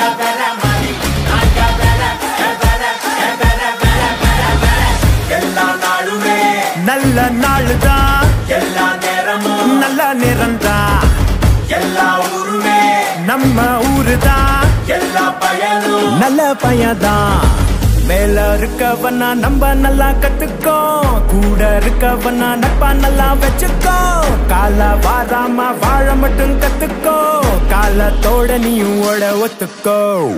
எல்லா நாளுமே நல்ல நாளுதான் எல்லா நேரமும் நல்ல நிறம்தான் எல்லா ஊருமே நம்ம ஊருதான் எல்லா பயனும் நல்ல பையன்தான் மேல இருக்கவனா நம்ம நல்லா கத்துக்கோ கூட இருக்கவனா நட்பா நல்லா வச்சுக்கோ கால வாராம வாழ மட்டும் கத்துக்கோ காலத்தோட நீயும் ஓட ஒத்துக்கோ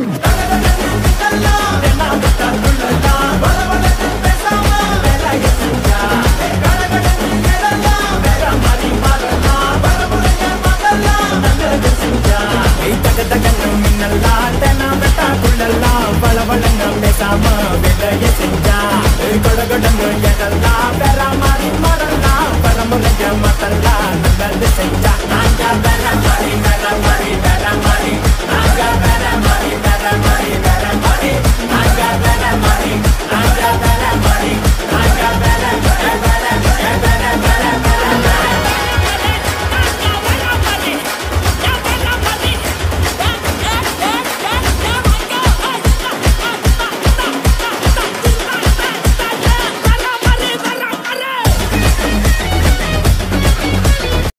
ஏய், தக தகன்னு மின்னலாம், தெனா வெட்டா குள்ளலாம், வள வளன்னு பேசாம வேலையை செஞ்சா. ஏய், கொட கொடன்னு